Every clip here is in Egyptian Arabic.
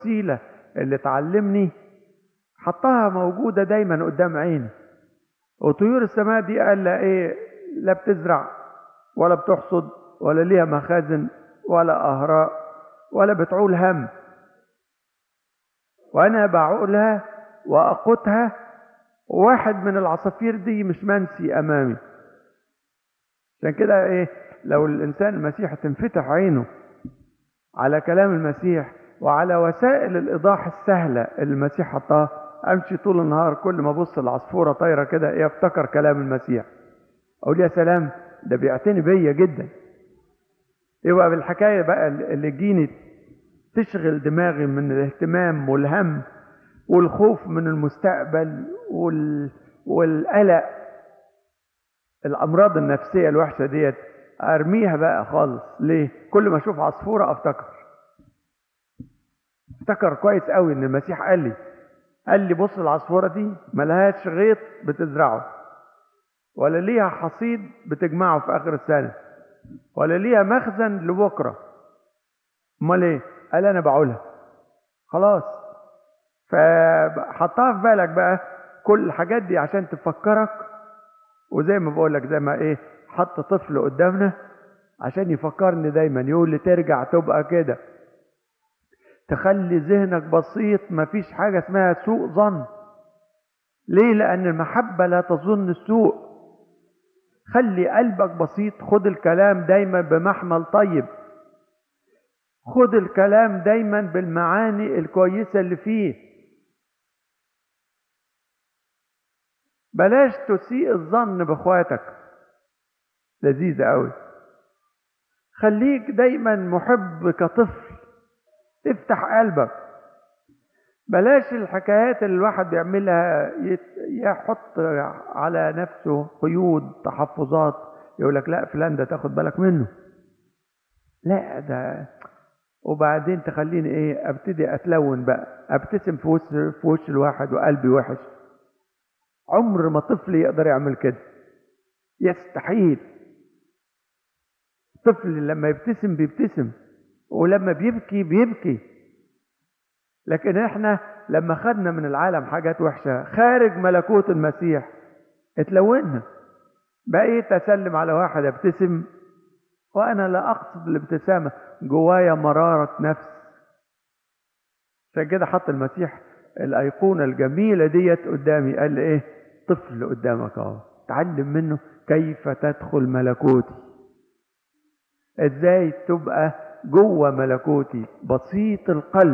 الوسيلة اللي تعلمني حطها موجودة دايما قدام عيني وطيور السماء دي قال لا ايه لا بتزرع ولا بتحصد ولا ليها مخازن ولا أهراء ولا بتعول هم وأنا بعولها وأقوتها واحد من العصافير دي مش منسي أمامي عشان كده ايه لو الإنسان المسيح تنفتح عينه على كلام المسيح وعلى وسائل الإيضاح السهلة اللي المسيح حطها أمشي طول النهار كل ما أبص العصفورة طايرة كده إيه أفتكر كلام المسيح أقول يا سلام ده بيعتني بيا جدا يبقى بالحكاية بقى اللي تجيني تشغل دماغي من الاهتمام والهم والخوف من المستقبل وال... والقلق الأمراض النفسية الوحشة ديت أرميها بقى خالص ليه؟ كل ما أشوف عصفورة أفتكر افتكر كويس قوي إن المسيح قال لي قال لي بص العصفورة دي ملهاش غيط بتزرعه ولا ليها حصيد بتجمعه في آخر السنة ولا ليها مخزن لبكرة امال ايه قال انا بعولها خلاص فحطها في بالك بقى كل الحاجات دي عشان تفكرك وزي ما بقول لك زي ما ايه حط طفل قدامنا عشان يفكرني دايما يقول لي ترجع تبقى كده تخلي ذهنك بسيط مفيش حاجة اسمها سوء ظن ليه لأن المحبة لا تظن السوء خلي قلبك بسيط خد الكلام دايما بمحمل طيب خد الكلام دايما بالمعاني الكويسة اللي فيه بلاش تسيء الظن باخواتك لذيذة قوي خليك دايما محب كطفل افتح قلبك بلاش الحكايات اللي الواحد بيعملها يحط على نفسه قيود تحفظات يقول لك لا فلان ده تاخد بالك منه لا ده وبعدين تخليني ايه ابتدي اتلون بقى ابتسم في وش في وش الواحد وقلبي وحش عمر ما طفل يقدر يعمل كده يستحيل طفل لما يبتسم بيبتسم ولما بيبكي بيبكي لكن احنا لما خدنا من العالم حاجات وحشة خارج ملكوت المسيح اتلونا بقيت اسلم على واحد ابتسم وانا لا اقصد الابتسامة جوايا مرارة نفس عشان كده حط المسيح الايقونة الجميلة ديت قدامي قال لي ايه طفل قدامك اهو تعلم منه كيف تدخل ملكوتي ازاي تبقى جوه ملكوتي بسيط القلب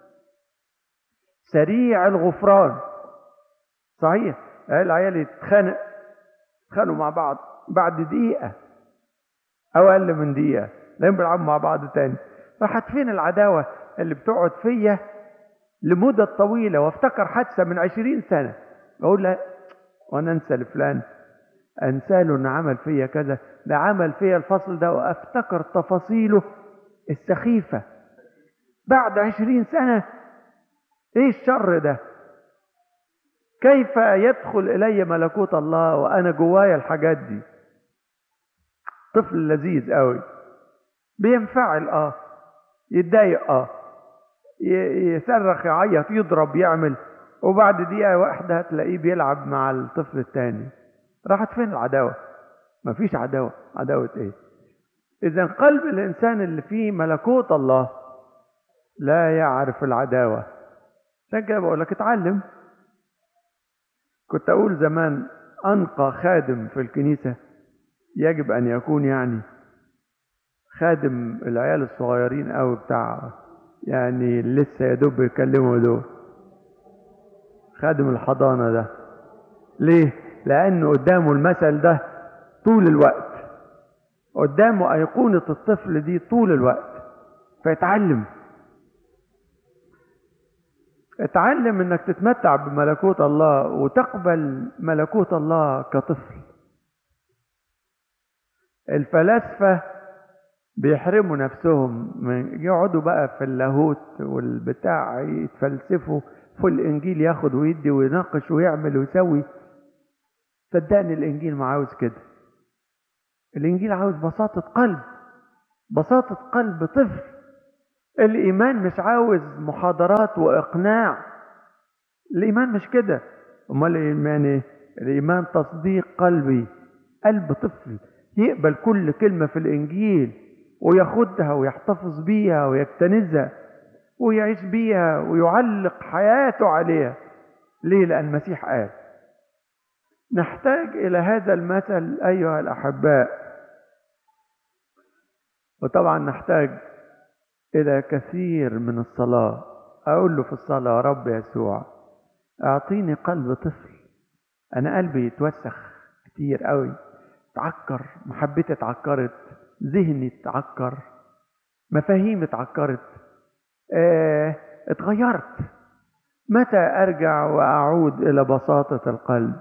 سريع الغفران صحيح العيال يتخانق يتخانقوا مع بعض بعد دقيقة أو أقل من دقيقة لا بيلعبوا مع بعض تاني راحت فين العداوة اللي بتقعد فيا لمدة طويلة وافتكر حادثة من عشرين سنة أقول لا وأنا أنسى لفلان أنسى له إن عمل فيا كذا ده عمل فيا الفصل ده وأفتكر تفاصيله السخيفة بعد عشرين سنة ايه الشر ده كيف يدخل الي ملكوت الله وانا جوايا الحاجات دي طفل لذيذ قوي بينفعل اه يتضايق اه يصرخ يعيط يضرب يعمل وبعد دقيقة واحدة تلاقيه بيلعب مع الطفل التاني راحت فين العداوة مفيش عداوة عداوة ايه اذا قلب الانسان اللي فيه ملكوت الله لا يعرف العداوه عشان كده بقول لك اتعلم كنت اقول زمان انقى خادم في الكنيسه يجب ان يكون يعني خادم العيال الصغيرين قوي بتاع يعني لسه يا دوب بيكلموا دول خادم الحضانه ده ليه لانه قدامه المثل ده طول الوقت قدامه ايقونه الطفل دي طول الوقت فيتعلم اتعلم انك تتمتع بملكوت الله وتقبل ملكوت الله كطفل الفلاسفة بيحرموا نفسهم من يقعدوا بقى في اللاهوت والبتاع يتفلسفوا في الانجيل ياخد ويدي ويناقش ويعمل ويسوي صدقني الانجيل ما عاوز كده الانجيل عاوز بساطة قلب بساطة قلب طفل الإيمان مش عاوز محاضرات وإقناع الإيمان مش كده أمال الإيمان إيه؟ الإيمان تصديق قلبي قلب طفل يقبل كل كلمة في الإنجيل وياخدها ويحتفظ بيها ويكتنزها ويعيش بيها ويعلق حياته عليها ليه لأن المسيح قال نحتاج إلى هذا المثل أيها الأحباء وطبعا نحتاج إلى كثير من الصلاة أقول له في الصلاة يا رب يسوع أعطيني قلب طفل أنا قلبي يتوسخ كتير قوي اتعكر محبتي اتعكرت ذهني اتعكر مفاهيمي اتعكرت اه اتغيرت متى ارجع واعود الى بساطه القلب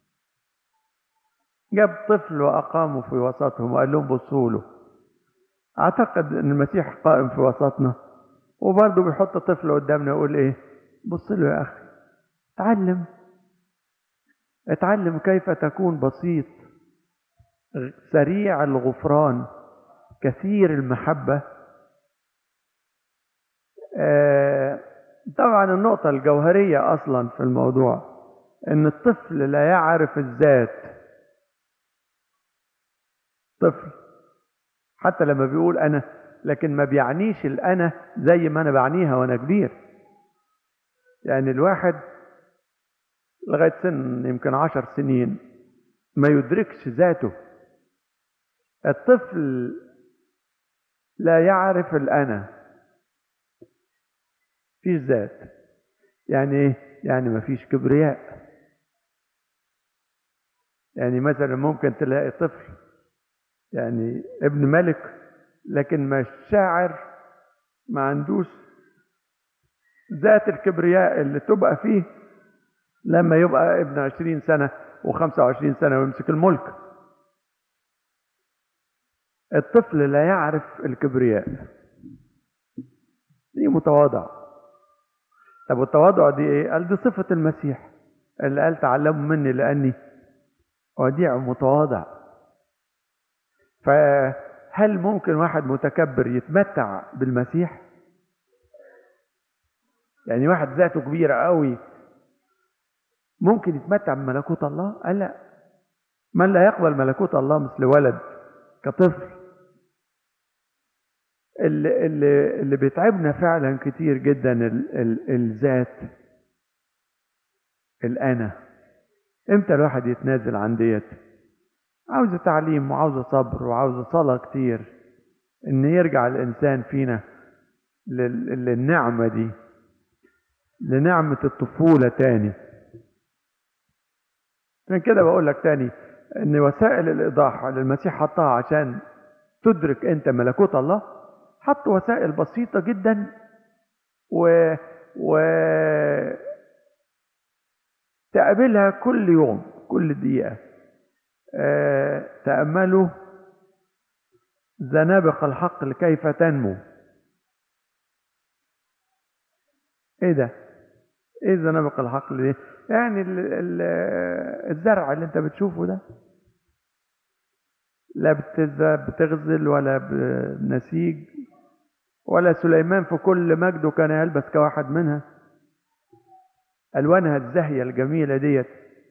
جاب طفل واقامه في وسطهم وقال لهم بصوا له اعتقد ان المسيح قائم في وسطنا وبرضه بيحط طفل قدامنا يقول ايه بص له يا اخي اتعلم اتعلم كيف تكون بسيط سريع الغفران كثير المحبة آه طبعا النقطة الجوهرية أصلا في الموضوع إن الطفل لا يعرف الذات طفل حتى لما بيقول أنا لكن ما بيعنيش الأنا زي ما أنا بعنيها وأنا كبير يعني الواحد لغاية سن يمكن عشر سنين ما يدركش ذاته الطفل لا يعرف الأنا فيش ذات يعني ايه يعني ما فيش كبرياء يعني مثلا ممكن تلاقي طفل يعني ابن ملك لكن مش شاعر ما عندوش ذات الكبرياء اللي تبقى فيه لما يبقى ابن عشرين سنة وخمسة وعشرين سنة ويمسك الملك الطفل لا يعرف الكبرياء دي متواضع طب والتواضع دي ايه قال دي صفة المسيح اللي قال تعلموا مني لأني وديع متواضع فهل ممكن واحد متكبر يتمتع بالمسيح يعني واحد ذاته كبيرة قوي ممكن يتمتع بملكوت الله قال لا من لا يقبل ملكوت الله مثل ولد كطفل اللي, اللي, اللي بيتعبنا فعلا كتير جدا ال ال الذات الأنا امتى الواحد يتنازل عن ديت عاوزة تعليم وعاوزة صبر وعاوزة صلاة كتير ان يرجع الانسان فينا لل للنعمة دي لنعمة الطفولة تاني عشان كده بقول لك تاني ان وسائل الايضاح اللي المسيح حطها عشان تدرك انت ملكوت الله حط وسائل بسيطة جدا و و تقابلها كل يوم كل دقيقة أه... تأملوا زنابق الحق كيف تنمو ايه ده ايه زنابق الحق دي يعني ال ال الزرع اللي انت بتشوفه ده لا بتغزل ولا بنسيج ولا سليمان في كل مجده كان يلبس كواحد منها الوانها الزاهيه الجميله ديت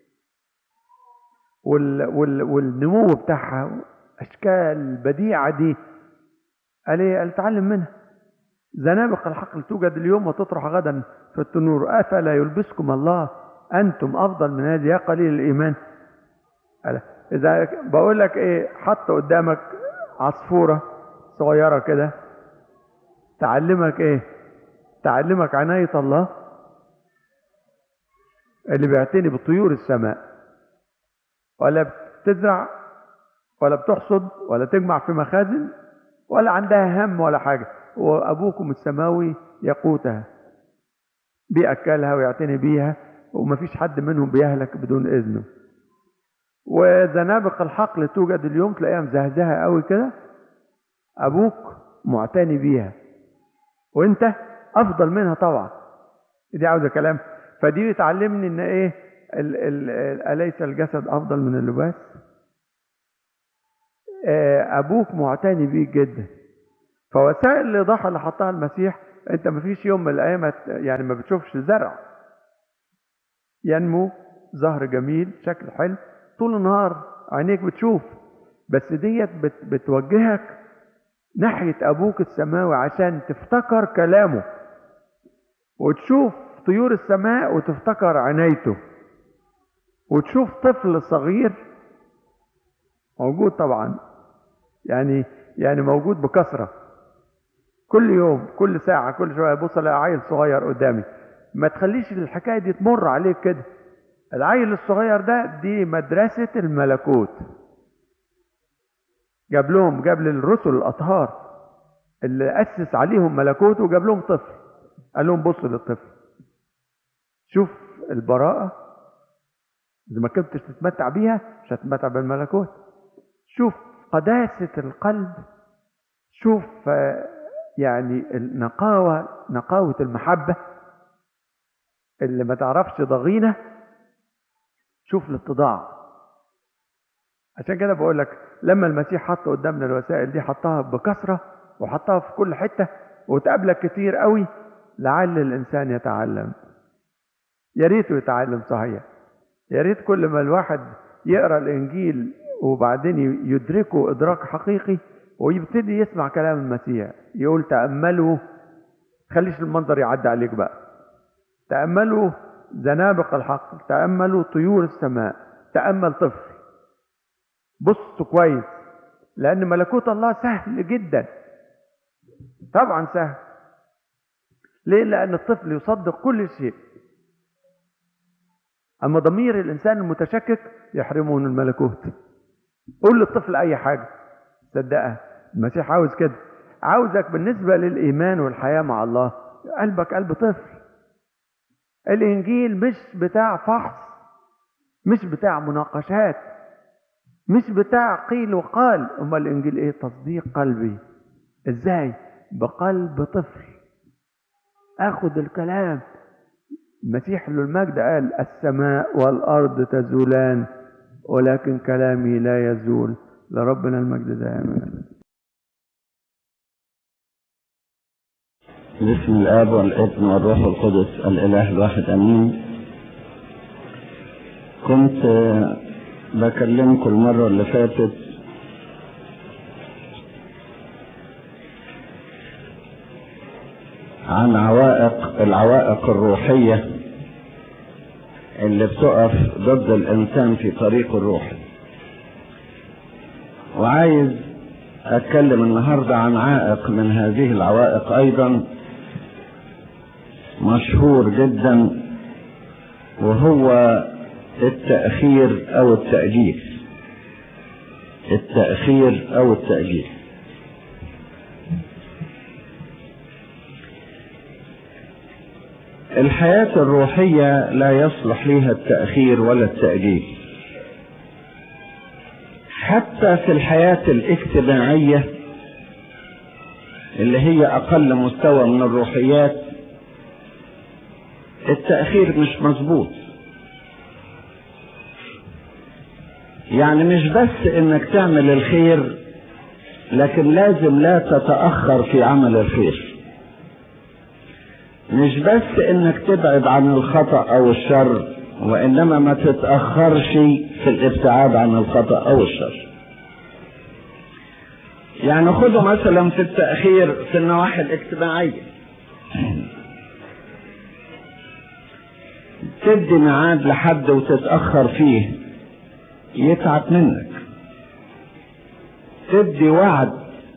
وال وال والنمو بتاعها اشكال بديعه دي قال ايه قال تعلم منها زنابق الحقل توجد اليوم وتطرح غدا في التنور افلا يلبسكم الله انتم افضل من هذه يا قليل الايمان قال اذا بقول لك ايه حط قدامك عصفوره صغيره كده تعلمك ايه تعلمك عناية الله اللي بيعتني بطيور السماء ولا بتزرع ولا بتحصد ولا تجمع في مخازن ولا عندها هم ولا حاجة وأبوكم السماوي يقوتها بيأكلها ويعتني بيها ومفيش حد منهم بيهلك بدون إذنه وزنابق الحقل توجد اليوم تلاقيها مزهزهة قوي كده أبوك معتني بيها وانت افضل منها طبعا دي عاوزه كلام فدي بتعلمني ان ايه ال ال اليس الجسد افضل من اللباس ابوك معتني بيك جدا فوسائل الايضاح اللي حطها المسيح انت ما فيش يوم من الايام يعني ما بتشوفش زرع ينمو زهر جميل شكل حلو طول النهار عينيك بتشوف بس ديت بت بتوجهك ناحية أبوك السماوي عشان تفتكر كلامه وتشوف طيور السماء وتفتكر عنايته وتشوف طفل صغير موجود طبعا يعني يعني موجود بكثرة كل يوم كل ساعة كل شوية بص الاقي عيل صغير قدامي ما تخليش الحكاية دي تمر عليك كده العيل الصغير ده دي مدرسة الملكوت جاب لهم جاب للرسل الأطهار اللي أسس عليهم ملكوت وجاب لهم طفل قال لهم بصوا للطفل شوف البراءة إذا ما كنتش تتمتع بيها مش هتتمتع بالملكوت شوف قداسة القلب شوف يعني النقاوة نقاوة المحبة اللي ما تعرفش ضغينة شوف الاتضاع عشان كده بقول لك لما المسيح حط قدامنا الوسائل دي حطها بكثرة وحطها في كل حتة وتقابلك كتير قوي لعل الإنسان يتعلم يا ريته يتعلم صحيح يا ريت كل ما الواحد يقرا الإنجيل وبعدين يدركه إدراك حقيقي ويبتدي يسمع كلام المسيح يقول تأملوا خليش المنظر يعدي عليك بقى تأملوا زنابق الحق تأملوا طيور السماء تأمل طفل بصوا كويس لأن ملكوت الله سهل جدا طبعا سهل ليه لأن الطفل يصدق كل شيء أما ضمير الإنسان المتشكك يحرمه من الملكوت قول للطفل أي حاجة صدقها المسيح عاوز كده عاوزك بالنسبة للإيمان والحياة مع الله قلبك قلب طفل الإنجيل مش بتاع فحص مش بتاع مناقشات مش بتاع قيل وقال أما الإنجيل إيه تصديق قلبي إزاي بقلب طفل أخذ الكلام المسيح له المجد قال السماء والأرض تزولان ولكن كلامي لا يزول لربنا المجد دائما باسم الاب والابن والروح القدس الاله الواحد امين كنت بكلمكم المره اللي فاتت عن عوائق العوائق الروحيه اللي بتقف ضد الانسان في طريقه الروحي وعايز اتكلم النهارده عن عائق من هذه العوائق ايضا مشهور جدا وهو التأخير أو التأجيل التأخير أو التأجيل الحياة الروحية لا يصلح لها التأخير ولا التأجيل حتى في الحياة الاجتماعية اللي هي أقل مستوى من الروحيات التأخير مش مظبوط يعني مش بس انك تعمل الخير لكن لازم لا تتأخر في عمل الخير مش بس انك تبعد عن الخطأ او الشر وانما ما تتأخرش في الابتعاد عن الخطأ او الشر يعني خذوا مثلا في التأخير في النواحي الاجتماعية تدي ميعاد لحد وتتأخر فيه يتعب منك تدي وعد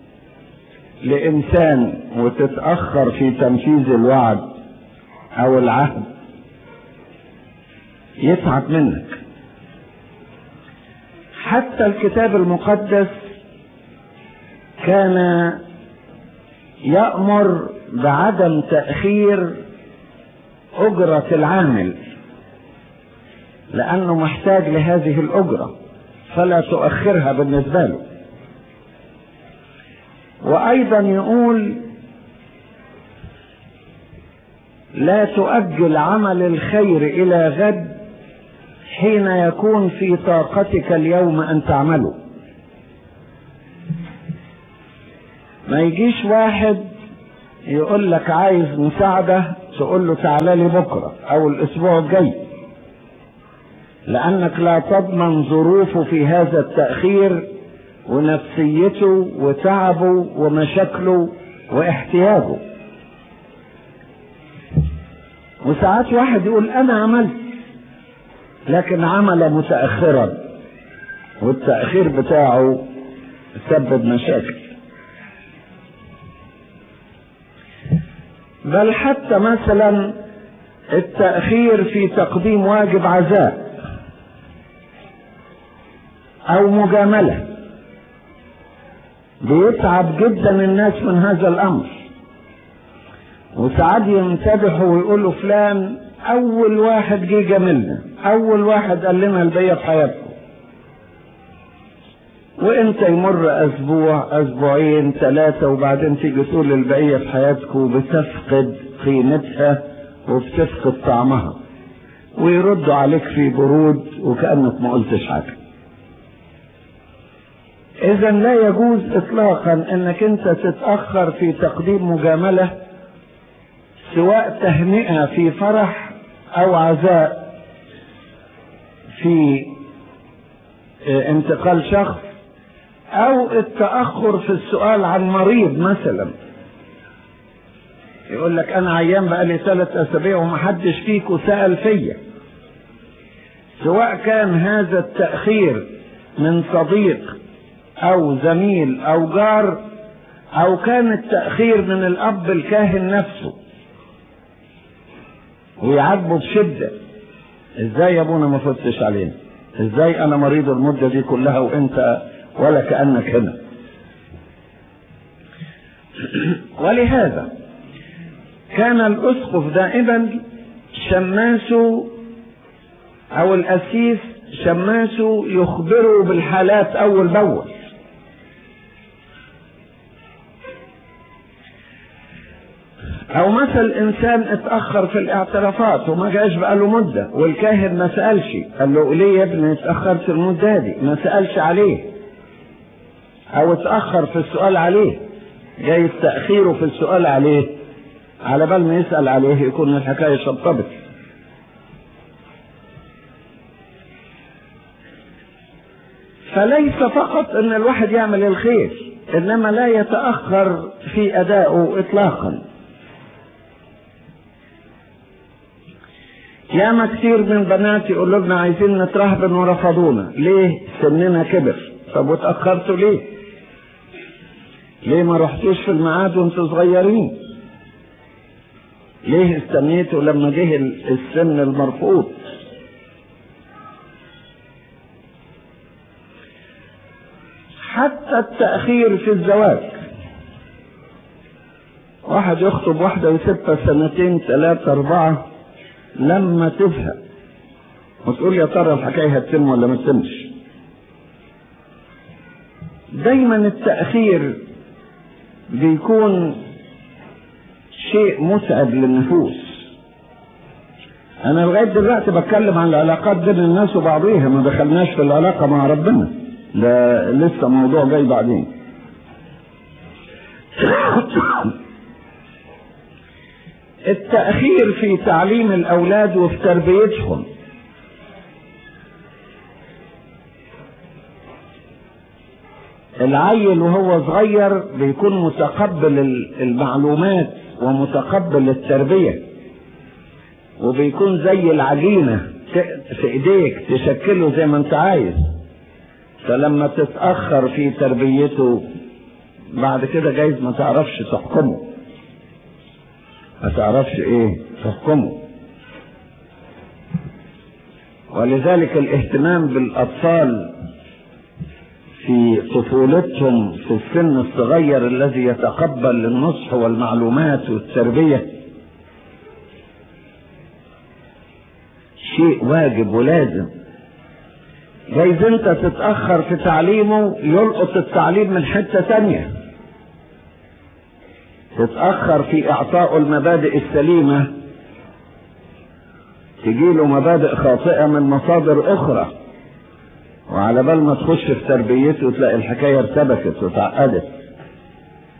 لإنسان وتتأخر في تنفيذ الوعد أو العهد يتعب منك حتى الكتاب المقدس كان يأمر بعدم تأخير أجرة العامل لأنه محتاج لهذه الأجرة فلا تؤخرها بالنسبة له وأيضا يقول لا تؤجل عمل الخير إلى غد حين يكون في طاقتك اليوم أن تعمله ما يجيش واحد يقول لك عايز مساعدة تقول له تعالى لي بكرة أو الأسبوع الجاي لأنك لا تضمن ظروفه في هذا التأخير ونفسيته وتعبه ومشاكله واحتياجه وساعات واحد يقول أنا عملت لكن عمل متأخرا والتأخير بتاعه سبب مشاكل بل حتى مثلا التأخير في تقديم واجب عزاء أو مجاملة بيتعب جدا الناس من هذا الأمر وساعات ينتبهوا ويقولوا فلان أول واحد جه جاملنا أول واحد قال لنا البية في حياتكم وانت يمر اسبوع اسبوعين ثلاثة وبعدين تيجي تقول البقية في حياتكم بتفقد قيمتها وبتفقد طعمها ويردوا عليك في برود وكأنك ما قلتش حاجة اذا لا يجوز اطلاقا انك انت تتأخر في تقديم مجاملة سواء تهنئة في فرح او عزاء في انتقال شخص او التاخر في السؤال عن مريض مثلا يقول لك انا عيان بقالي ثلاث اسابيع ومحدش فيكم سال فيا سواء كان هذا التاخير من صديق او زميل او جار او كان التاخير من الاب الكاهن نفسه ويعاتبه بشده ازاي يا ابونا ما فتش علينا ازاي انا مريض المده دي كلها وانت ولا كانك هنا ولهذا كان الاسقف دائما شماسه او القسيس شماسه يخبره بالحالات اول باول او مثل انسان اتاخر في الاعترافات وما جاش بقاله مده والكاهن ما سالش قال له ليه يا ابني اتاخرت المده دي ما سالش عليه او اتاخر في السؤال عليه جاي تاخيره في السؤال عليه على بال ما يسال عليه يكون الحكايه شطبت فليس فقط ان الواحد يعمل الخير انما لا يتاخر في ادائه اطلاقا ياما كتير من بنات يقولوا لنا عايزين نترهبن ورفضونا ليه سننا كبر طب واتاخرتوا ليه ليه ما رحتوش في الميعاد وانتوا صغيرين ليه استنيتوا لما جه السن المرفوض حتى التأخير في الزواج واحد يخطب واحدة ويسيبها سنتين ثلاثة أربعة لما تزهق وتقول يا ترى الحكاية هتتم ولا ما تتمش دايما التأخير بيكون شيء متعب للنفوس انا لغايه دلوقتي بتكلم عن العلاقات بين الناس وبعضيها ما دخلناش في العلاقه مع ربنا ده لسه موضوع جاي بعدين التأخير في تعليم الأولاد وفي تربيتهم العيل وهو صغير بيكون متقبل المعلومات ومتقبل التربية وبيكون زي العجينة في ايديك تشكله زي ما انت عايز فلما تتأخر في تربيته بعد كده جايز ما تعرفش تحكمه ما تعرفش ايه تحكمه ولذلك الاهتمام بالاطفال في طفولتهم في السن الصغير الذي يتقبل النصح والمعلومات والتربيه شيء واجب ولازم جايز انت تتاخر في تعليمه يلقط التعليم من حته تانيه تتاخر في اعطائه المبادئ السليمه تجيله مبادئ خاطئه من مصادر اخرى وعلى بال ما تخش في تربيته تلاقي الحكايه ارتبكت وتعقدت